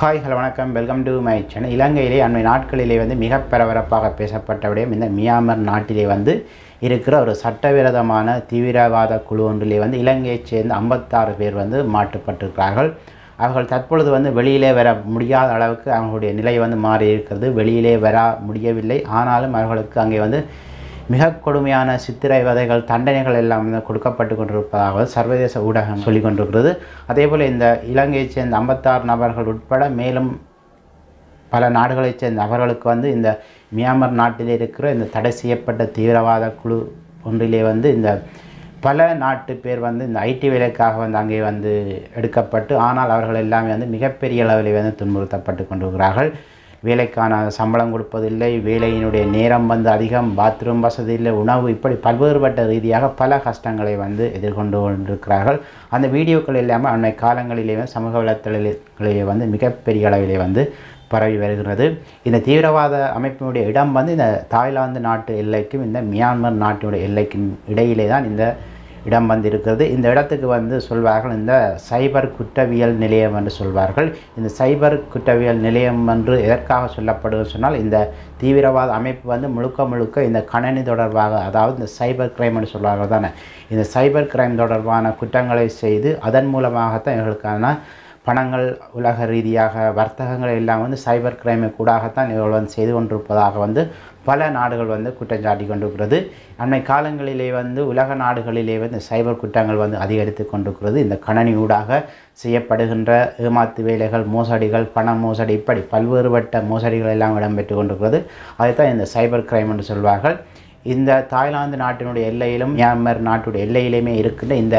hi hello வணக்கம் welcome to my channel இலங்கையிலே அண்மை நாட்களிலே வந்து மிக பரபரப்பாக பேசப்பட்ட விடயம் இந்த மியான்மர் நாட்டிலே வந்து இருக்கிற ஒரு சட்டவிரோதமான தீவிரவாத குழு ஒன்றிலே வந்து இலங்கையைச் சேர்ந்த ஐம்பத்தாறு பேர் வந்து மாட்டுப்பட்டிருக்கிறார்கள் அவர்கள் தற்பொழுது வந்து வெளியிலே வர முடியாத அளவுக்கு அவங்களுடைய நிலை வந்து மாறி இருக்கிறது வெளியிலே வர முடியவில்லை ஆனாலும் அவர்களுக்கு அங்கே வந்து மிக கொடுமையான சித்திரைவதைகள் தண்டனைகள் எல்லாம் வந்து கொடுக்கப்பட்டு கொண்டிருப்பதாக சர்வதேச ஊடகம் சொல்லிக் கொண்டிருக்கிறது அதேபோல் இந்த இலங்கையைச் சேர்ந்த ஐம்பத்தாறு நபர்கள் உட்பட மேலும் பல நாடுகளைச் சேர்ந்த நபர்களுக்கு வந்து இந்த மியான்மர் நாட்டில் இருக்கிற இந்த தடை செய்யப்பட்ட தீவிரவாத குழு ஒன்றிலே வந்து இந்த பல நாட்டு பேர் வந்து இந்த ஐடி வேலைக்காக வந்து அங்கே வந்து எடுக்கப்பட்டு ஆனால் அவர்கள் எல்லாமே வந்து மிகப்பெரிய அளவில் வந்து துன்புறுத்தப்பட்டு கொண்டிருக்கிறார்கள் வேலைக்கான சம்பளம் கொடுப்பதில்லை வேலையினுடைய நேரம் வந்து அதிகம் பாத்ரூம் வசதி இல்லை உணவு இப்படி பல்வேறுபட்ட ரீதியாக பல கஷ்டங்களை வந்து எதிர்கொண்டு கொண்டிருக்கிறார்கள் அந்த வீடியோக்கள் இல்லாமல் அன்னை காலங்களிலே வந்து சமூக வலைத்தளங்களிலே வந்து மிகப்பெரிய அளவிலே வந்து பரவி வருகிறது இந்த தீவிரவாத அமைப்பினுடைய இடம் வந்து இந்த தாய்லாந்து நாட்டு எல்லைக்கும் இந்த மியான்மர் நாட்டினுடைய எல்லைக்கும் இடையிலே தான் இந்த இடம் வந்து இருக்கிறது இந்த இடத்துக்கு வந்து சொல்வார்கள் இந்த சைபர் குற்றவியல் நிலையம் என்று சொல்வார்கள் இந்த சைபர் குற்றவியல் நிலையம் என்று எதற்காக சொல்லப்படுவது சொன்னால் இந்த தீவிரவாத அமைப்பு வந்து முழுக்க முழுக்க இந்த கணனி தொடர்பாக அதாவது இந்த சைபர் கிரைம் என்று சொல்வார்கள் தானே இந்த சைபர் கிரைம் தொடர்பான குற்றங்களை செய்து அதன் மூலமாகத்தான் இவர்களுக்கான பணங்கள் உலக ரீதியாக வர்த்தகங்கள் எல்லாம் வந்து சைபர் கிரைமை கூடாகத்தான் இவர்கள் வந்து செய்து கொண்டிருப்பதாக வந்து பல நாடுகள் வந்து குற்றம் சாட்டி கொண்டிருக்கிறது அண்மை காலங்களிலே வந்து உலக நாடுகளிலே வந்து சைபர் குற்றங்கள் வந்து அதிகரித்து கொண்டிருக்கிறது இந்த கணனி ஊடாக செய்யப்படுகின்ற ஏமாத்து வேலைகள் மோசடிகள் பண மோசடி இப்படி பல்வேறுபட்ட மோசடிகள் எல்லாம் இடம்பெற்று கொண்டிருக்கிறது அதைத்தான் இந்த சைபர் கிரைம் என்று சொல்வார்கள் இந்த தாய்லாந்து நாட்டினுடைய எல்லையிலும் மியான்மர் நாட்டுடைய எல்லையிலுமே இருக்கின்ற இந்த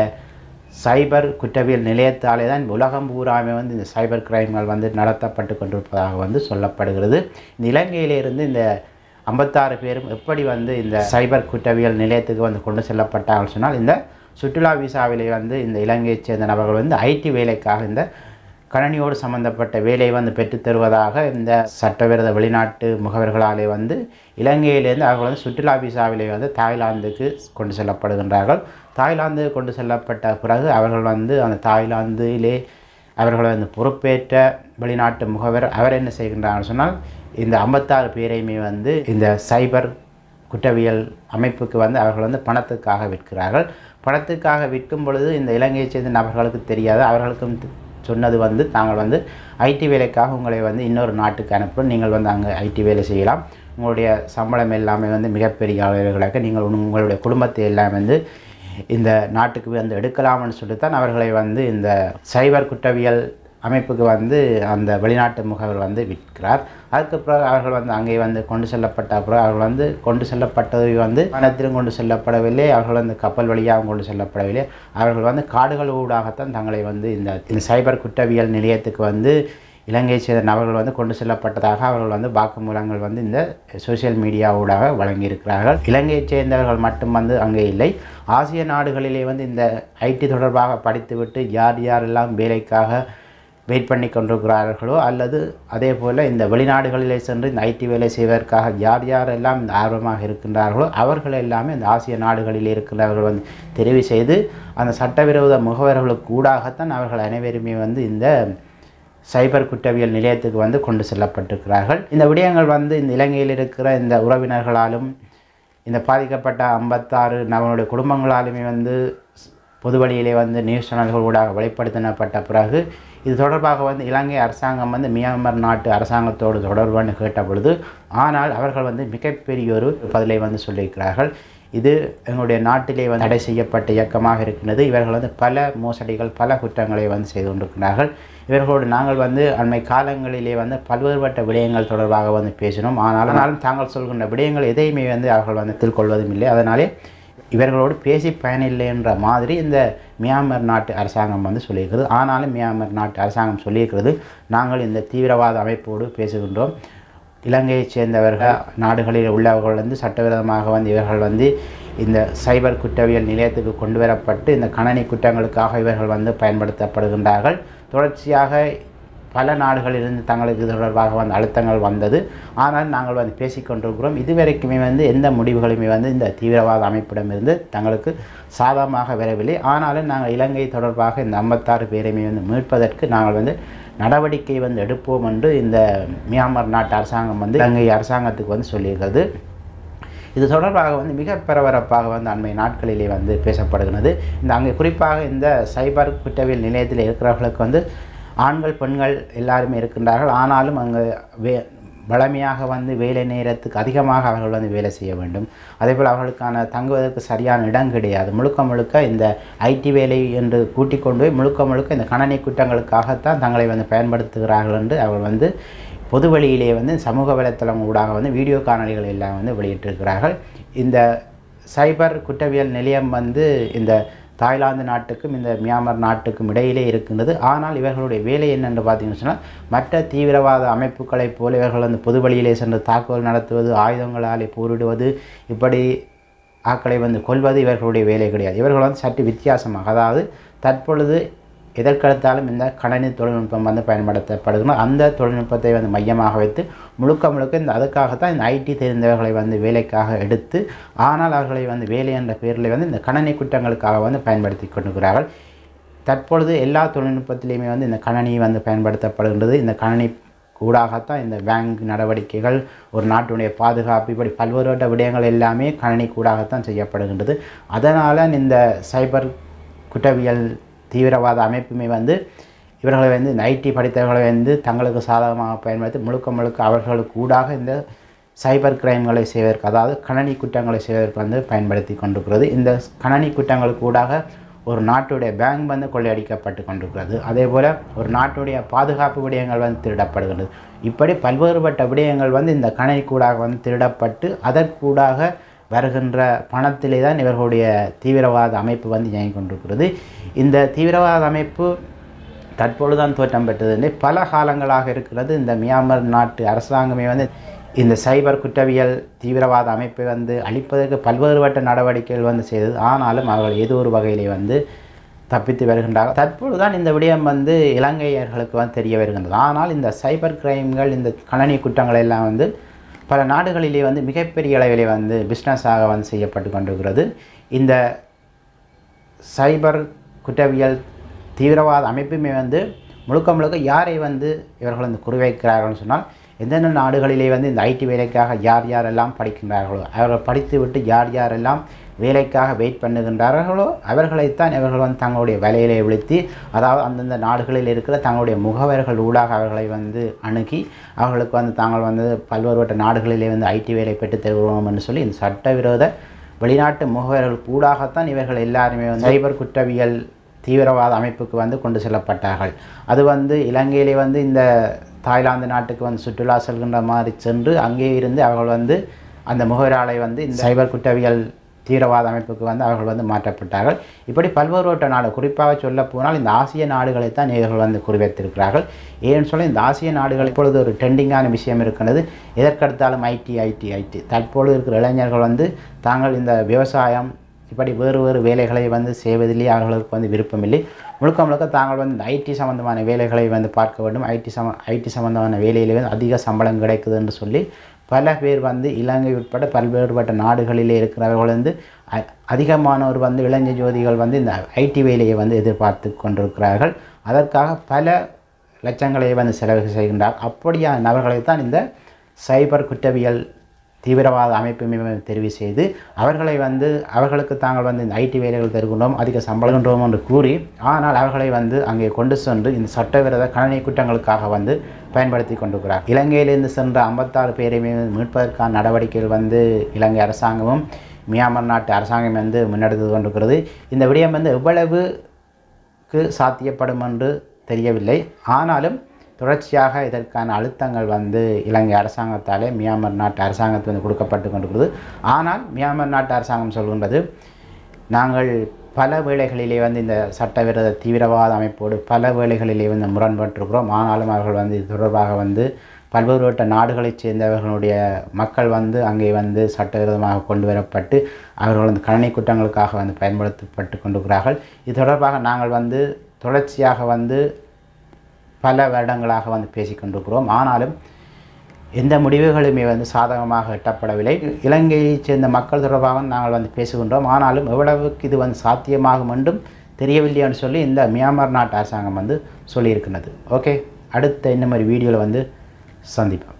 சைபர் குற்றவியல் நிலையத்தாலே தான் உலகம் பூராமே வந்து இந்த சைபர் கிரைம்கள் வந்து நடத்தப்பட்டு கொண்டிருப்பதாக வந்து சொல்லப்படுகிறது இந்த இலங்கையிலிருந்து இந்த ஐம்பத்தாறு பேரும் எப்படி வந்து இந்த சைபர் குற்றவியல் நிலையத்துக்கு வந்து கொண்டு செல்லப்பட்டார்கள் சொன்னால் இந்த சுற்றுலா விசாவிலே வந்து இந்த இலங்கையைச் சேர்ந்த நபர்கள் வந்து ஐடி வேலைக்காக இந்த கணனியோடு சம்பந்தப்பட்ட வேலையை வந்து பெற்றுத் தருவதாக இந்த சட்டவிரோத வெளிநாட்டு முகவர்களாலே வந்து இலங்கையிலேருந்து அவர்கள் வந்து சுற்றுலா விசாவிலே வந்து தாய்லாந்துக்கு கொண்டு செல்லப்படுகின்றார்கள் தாய்லாந்து கொண்டு செல்லப்பட்ட பிறகு அவர்கள் வந்து அந்த தாய்லாந்திலே அவர்கள் வந்து பொறுப்பேற்ற வெளிநாட்டு முகவர் அவர் என்ன செய்கின்றார் சொன்னால் இந்த ஐம்பத்தாறு பேரையுமே வந்து இந்த சைபர் குற்றவியல் அமைப்புக்கு வந்து அவர்கள் வந்து பணத்துக்காக விற்கிறார்கள் பணத்துக்காக விற்கும் பொழுது இந்த இலங்கையைச் சேர்ந்த நபர்களுக்கு தெரியாது அவர்களுக்கும் சொன்னது வந்து தாங்கள் வந்து ஐடி வேலைக்காக உங்களை வந்து இன்னொரு நாட்டுக்கு அனுப்பும் நீங்கள் வந்து அங்கே ஐடி வேலை செய்யலாம் உங்களுடைய சம்பளம் எல்லாமே வந்து மிகப்பெரிய அளவுகளாக நீங்கள் உங்களுடைய குடும்பத்தை எல்லாம் வந்து இந்த நாட்டுக்கு வந்து எடுக்கலாம்னு சொல்லித்தான் அவர்களை வந்து இந்த சைபர் குற்றவியல் அமைப்புக்கு வந்து அந்த வெளிநாட்டு முகவர் வந்து விற்கிறார் அதுக்கு பிறகு அவர்கள் வந்து அங்கே வந்து கொண்டு செல்லப்பட்ட பிறகு அவர்கள் வந்து கொண்டு செல்லப்பட்டது வந்து வனத்திலும் கொண்டு செல்லப்படவில்லை அவர்கள் வந்து கப்பல் வழியாக கொண்டு செல்லப்படவில்லை அவர்கள் வந்து காடுகள் ஊடாகத்தான் தங்களை வந்து இந்த இந்த சைபர் குற்றவியல் நிலையத்துக்கு வந்து இலங்கையை சேர்ந்த நபர்கள் வந்து கொண்டு செல்லப்பட்டதாக அவர்கள் வந்து வாக்குமூலங்கள் வந்து இந்த சோசியல் மீடியா ஊடாக வழங்கியிருக்கிறார்கள் இலங்கையைச் சேர்ந்தவர்கள் மட்டும் வந்து அங்கே இல்லை ஆசிய நாடுகளிலே வந்து இந்த ஐடி தொடர்பாக படித்துவிட்டு யார் யாரெல்லாம் வேலைக்காக வெயிட் பண்ணி கொண்டிருக்கிறார்களோ அல்லது அதே போல் இந்த வெளிநாடுகளிலே சென்று இந்த ஐடி வேலை செய்வதற்காக யார் யாரெல்லாம் இந்த ஆர்வமாக இருக்கின்றார்களோ அவர்கள் எல்லாமே இந்த ஆசிய நாடுகளில் இருக்கிறவர்கள் வந்து தெரிவு செய்து அந்த சட்டவிரோத முகவர்களுக்கு ஊடாகத்தான் அவர்கள் அனைவருமே வந்து இந்த சைபர் குற்றவியல் நிலையத்துக்கு வந்து கொண்டு செல்லப்பட்டிருக்கிறார்கள் இந்த விடயங்கள் வந்து இந்த இலங்கையில் இருக்கிற இந்த உறவினர்களாலும் இந்த பாதிக்கப்பட்ட ஐம்பத்தாறு நம்மளுடைய குடும்பங்களாலுமே வந்து பொது வழியிலே வந்து நியூஸ் சேனல்கள் ஊடாக வெளிப்படுத்தினப்பட்ட பிறகு இது தொடர்பாக வந்து இலங்கை அரசாங்கம் வந்து மியான்மர் நாட்டு அரசாங்கத்தோடு தொடர்பான்னு கேட்ட பொழுது ஆனால் அவர்கள் வந்து மிகப்பெரிய ஒரு பதிலை வந்து சொல்லியிருக்கிறார்கள் இது எங்களுடைய நாட்டிலே வந்து தடை செய்யப்பட்ட இயக்கமாக இருக்கின்றது இவர்கள் வந்து பல மோசடிகள் பல குற்றங்களை வந்து செய்து கொண்டிருக்கிறார்கள் இவர்களோடு நாங்கள் வந்து அண்மை காலங்களிலே வந்து பல்வேறுபட்ட விடயங்கள் தொடர்பாக வந்து பேசினோம் ஆனால் ஆனாலும் தாங்கள் சொல்கின்ற விடயங்கள் எதையுமே வந்து அவர்கள் வந்து தில்கொள்வதும் இல்லை அதனாலே இவர்களோடு பேசி பயனில்லை என்ற மாதிரி இந்த மியான்மர் நாட்டு அரசாங்கம் வந்து சொல்லியிருக்கிறது ஆனாலும் மியான்மர் நாட்டு அரசாங்கம் சொல்லியிருக்கிறது நாங்கள் இந்த தீவிரவாத அமைப்போடு பேசுகின்றோம் இலங்கையைச் சேர்ந்தவர்கள் நாடுகளில் உள்ளவர்கள் வந்து சட்டவிரோதமாக வந்து இவர்கள் வந்து இந்த சைபர் குற்றவியல் நிலையத்துக்கு கொண்டு வரப்பட்டு இந்த கணனி குற்றங்களுக்காக இவர்கள் வந்து பயன்படுத்தப்படுகின்றார்கள் தொடர்ச்சியாக பல நாடுகளிலிருந்து தங்களுக்கு இது தொடர்பாக வந்து அழுத்தங்கள் வந்தது ஆனால் நாங்கள் வந்து பேசிக்கொண்டிருக்கிறோம் இதுவரைக்குமே வந்து எந்த முடிவுகளுமே வந்து இந்த தீவிரவாத அமைப்பிடமிருந்து தங்களுக்கு சாதகமாக வரவில்லை ஆனாலும் நாங்கள் இலங்கை தொடர்பாக இந்த ஐம்பத்தாறு பேரையுமே வந்து மீட்பதற்கு நாங்கள் வந்து நடவடிக்கை வந்து எடுப்போம் என்று இந்த மியான்மர் நாட்டு அரசாங்கம் வந்து இலங்கை அரசாங்கத்துக்கு வந்து சொல்லியிருக்கிறது இது தொடர்பாக வந்து மிக பரபரப்பாக வந்து அண்மை நாட்களிலே வந்து பேசப்படுகிறது இந்த அங்கே குறிப்பாக இந்த சைபர் குற்றவியல் நிலையத்தில் இருக்கிறவர்களுக்கு வந்து ஆண்கள் பெண்கள் எல்லாருமே இருக்கின்றார்கள் ஆனாலும் அங்கே வே வளமையாக வந்து வேலை நேரத்துக்கு அதிகமாக அவர்கள் வந்து வேலை செய்ய வேண்டும் அதேபோல் அவர்களுக்கான தங்குவதற்கு சரியான இடம் கிடையாது முழுக்க முழுக்க இந்த ஐடி வேலை என்று கூட்டிக் கொண்டு போய் முழுக்க முழுக்க இந்த கணனி குற்றங்களுக்காகத்தான் தங்களை வந்து பயன்படுத்துகிறார்கள் என்று அவர்கள் வந்து பொது வழியிலே வந்து சமூக வலைத்தளம் ஊடாக வந்து வீடியோ காணொளிகள் எல்லாம் வந்து வெளியிட்டிருக்கிறார்கள் இந்த சைபர் குற்றவியல் நிலையம் வந்து இந்த தாய்லாந்து நாட்டுக்கும் இந்த மியான்மர் நாட்டுக்கும் இடையிலே இருக்கின்றது ஆனால் இவர்களுடைய வேலை என்னென்று பார்த்தீங்கன்னு சொன்னால் மற்ற தீவிரவாத அமைப்புகளைப் போல இவர்கள் வந்து பொது வழியிலே சென்று தாக்குதல் நடத்துவது ஆயுதங்களாலே போரிடுவது இப்படி ஆக்களை வந்து கொல்வது இவர்களுடைய வேலை கிடையாது இவர்கள் வந்து சற்று வித்தியாசமாக அதாவது தற்பொழுது எதற்கெடுத்தாலும் இந்த கணனி தொழில்நுட்பம் வந்து பயன்படுத்தப்படுகிறது அந்த தொழில்நுட்பத்தை வந்து மையமாக வைத்து முழுக்க முழுக்க இந்த அதுக்காகத்தான் இந்த ஐடி தெரிந்தவர்களை வந்து வேலைக்காக எடுத்து ஆனால் அவர்களை வந்து வேலை என்ற பேரில் வந்து இந்த கணனி குற்றங்களுக்காக வந்து பயன்படுத்தி கொண்டிருக்கிறார்கள் தற்பொழுது எல்லா தொழில்நுட்பத்திலையுமே வந்து இந்த கணனி வந்து பயன்படுத்தப்படுகின்றது இந்த கணனி கூடாகத்தான் இந்த பேங்க் நடவடிக்கைகள் ஒரு நாட்டுடைய பாதுகாப்பு இப்படி பல்வேறுபட்ட விடயங்கள் எல்லாமே கணனி கூடாகத்தான் செய்யப்படுகின்றது அதனால் இந்த சைபர் குற்றவியல் தீவிரவாத அமைப்புமே வந்து இவர்களை வந்து இந்த ஐடி படித்தவர்களை வந்து தங்களுக்கு சாதகமாக பயன்படுத்தி முழுக்க முழுக்க அவர்களுக்கு ஊடாக இந்த சைபர் கிரைம்களை செய்வதற்கு அதாவது கணனி குற்றங்களை செய்வதற்கு வந்து பயன்படுத்தி கொண்டிருக்கிறது இந்த கணனி குற்றங்களுக்கு ஊடாக ஒரு நாட்டுடைய பேங்க் வந்து கொள்ளையடிக்கப்பட்டு கொண்டிருக்கிறது அதே போல் ஒரு நாட்டுடைய பாதுகாப்பு விடயங்கள் வந்து திருடப்படுகிறது இப்படி பல்வேறுபட்ட விடயங்கள் வந்து இந்த கணனிக்கூடாக வந்து திருடப்பட்டு அதற்கூடாக வருகின்ற பணத்திலே தான் இவர்களுடைய தீவிரவாத அமைப்பு வந்து இயங்கிக் கொண்டிருக்கிறது இந்த தீவிரவாத அமைப்பு தற்பொழுதுதான் தோற்றம் பெற்றது பல காலங்களாக இருக்கிறது இந்த மியான்மர் நாட்டு அரசாங்கமே வந்து இந்த சைபர் குற்றவியல் தீவிரவாத அமைப்பை வந்து அழிப்பதற்கு பல்வேறுபட்ட நடவடிக்கைகள் வந்து செய்தது ஆனாலும் அவர்கள் ஏதோ ஒரு வகையிலே வந்து தப்பித்து வருகின்றார்கள் தற்பொழுது தான் இந்த விடயம் வந்து இலங்கையர்களுக்கு வந்து தெரிய வருகின்றது ஆனால் இந்த சைபர் கிரைம்கள் இந்த கணனி குற்றங்கள் எல்லாம் வந்து பல நாடுகளிலே வந்து மிகப்பெரிய அளவிலே வந்து பிஸ்னஸாக வந்து செய்யப்பட்டு கொண்டிருக்கிறது இந்த சைபர் குற்றவியல் தீவிரவாத அமைப்புமே வந்து முழுக்க முழுக்க யாரை வந்து இவர்கள் வந்து குறிவைக்கிறார்கள்னு சொன்னால் எந்தெந்த நாடுகளிலே வந்து இந்த ஐடி வேலைக்காக யார் யாரெல்லாம் படிக்கின்றார்களோ அவர்கள் படித்துவிட்டு யார் யாரெல்லாம் வேலைக்காக வெயிட் பண்ணுகின்றார்களோ அவர்களைத்தான் இவர்கள் வந்து தங்களுடைய வேலையிலே விழுத்தி அதாவது அந்தந்த நாடுகளில் இருக்கிற தங்களுடைய முகவர்கள் ஊடாக அவர்களை வந்து அணுகி அவர்களுக்கு வந்து தாங்கள் வந்து பல்வேறுபட்ட நாடுகளிலே வந்து ஐடி வேலை பெற்றுத் தருவோம் என்று சொல்லி இந்த சட்டவிரோத வெளிநாட்டு முகவர்கள் ஊடாகத்தான் இவர்கள் எல்லாருமே வந்து சைபர் குற்றவியல் தீவிரவாத அமைப்புக்கு வந்து கொண்டு செல்லப்பட்டார்கள் அது வந்து இலங்கையிலே வந்து இந்த தாய்லாந்து நாட்டுக்கு வந்து சுற்றுலா செல்கின்ற மாதிரி சென்று அங்கே இருந்து அவர்கள் வந்து அந்த முகவராலை வந்து இந்த சைபர் குற்றவியல் தீவிரவாத அமைப்புக்கு வந்து அவர்கள் வந்து மாற்றப்பட்டார்கள் இப்படி பல்வேறுபட்ட நாடு குறிப்பாக சொல்ல போனால் இந்த ஆசிய நாடுகளை தான் இவர்கள் வந்து குறிவைத்திருக்கிறார்கள் ஏன்னு சொல்ல இந்த ஆசிய நாடுகள் இப்பொழுது ஒரு ட்ரெண்டிங்கான விஷயம் இருக்கிறது எதற்கெடுத்தாலும் ஐடி ஐடி ஐடி தற்பொழுது இருக்கிற இளைஞர்கள் வந்து தாங்கள் இந்த விவசாயம் இப்படி வேறு வேறு வேலைகளை வந்து செய்வதிலே அவர்களுக்கு வந்து விருப்பமில்லை முழுக்க முழுக்க தாங்கள் வந்து இந்த ஐடி சம்பந்தமான வேலைகளை வந்து பார்க்க வேண்டும் ஐடி சம ஐடி சம்பந்தமான வேலையிலே வந்து அதிக சம்பளம் கிடைக்குது என்று சொல்லி பல பேர் வந்து இலங்கை உட்பட பல்வேறுபட்ட நாடுகளிலே இருக்கிறவர்கள் வந்து அ- அதிகமானோர் வந்து இளைஞர் ஜோதிகள் வந்து இந்த ஐடி வேலையை வந்து எதிர்பார்த்து கொண்டிருக்கிறார்கள் அதற்காக பல லட்சங்களை வந்து செலவு செய்கின்றார் அப்படியான நபர்களை தான் இந்த சைபர் குற்றவியல் தீவிரவாத அமைப்பு தெரிவு செய்து அவர்களை வந்து அவர்களுக்கு தாங்கள் வந்து இந்த ஐடி வேலைகள் தருகின்றோம் அதிக சம்பளம் என்று கூறி ஆனால் அவர்களை வந்து அங்கே கொண்டு சென்று இந்த சட்டவிரோத கணனி குற்றங்களுக்காக வந்து பயன்படுத்தி கொண்டிருக்கிறார் இலங்கையிலிருந்து சென்ற ஐம்பத்தாறு பேரையுமே மீட்பதற்கான நடவடிக்கைகள் வந்து இலங்கை அரசாங்கமும் மியான்மர் நாட்டு அரசாங்கம் வந்து முன்னெடுத்து கொண்டிருக்கிறது இந்த விடயம் வந்து எவ்வளவுக்கு சாத்தியப்படும் என்று தெரியவில்லை ஆனாலும் தொடர்ச்சியாக இதற்கான அழுத்தங்கள் வந்து இலங்கை அரசாங்கத்தாலே மியான்மர் நாட்டு அரசாங்கத்துக்கு வந்து கொடுக்கப்பட்டு கொண்டிருக்கிறது ஆனால் மியான்மர் நாட்டு அரசாங்கம் சொல்கின்றது நாங்கள் பல வேளைகளிலே வந்து இந்த சட்டவிரோத தீவிரவாத அமைப்போடு பல வேளைகளிலே வந்து முரண்பட்டிருக்கிறோம் ஆனாலும் அவர்கள் வந்து இது தொடர்பாக வந்து பல்வேறுபட்ட நாடுகளைச் சேர்ந்தவர்களுடைய மக்கள் வந்து அங்கே வந்து சட்டவிரோதமாக கொண்டு வரப்பட்டு அவர்கள் வந்து கணனி குற்றங்களுக்காக வந்து பயன்படுத்தப்பட்டு கொண்டிருக்கிறார்கள் இது தொடர்பாக நாங்கள் வந்து தொடர்ச்சியாக வந்து பல வருடங்களாக வந்து பேசிக்கொண்டிருக்கிறோம் ஆனாலும் எந்த முடிவுகளுமே வந்து சாதகமாக எட்டப்படவில்லை இலங்கையைச் சேர்ந்த மக்கள் தொடர்பாக நாங்கள் வந்து பேசுகின்றோம் ஆனாலும் எவ்வளவுக்கு இது வந்து சாத்தியமாகும் என்றும் தெரியவில்லைன்னு சொல்லி இந்த மியான்மர் நாட்டு அரசாங்கம் வந்து சொல்லியிருக்கிறது ஓகே அடுத்த இந்த மாதிரி வீடியோவில் வந்து சந்திப்போம்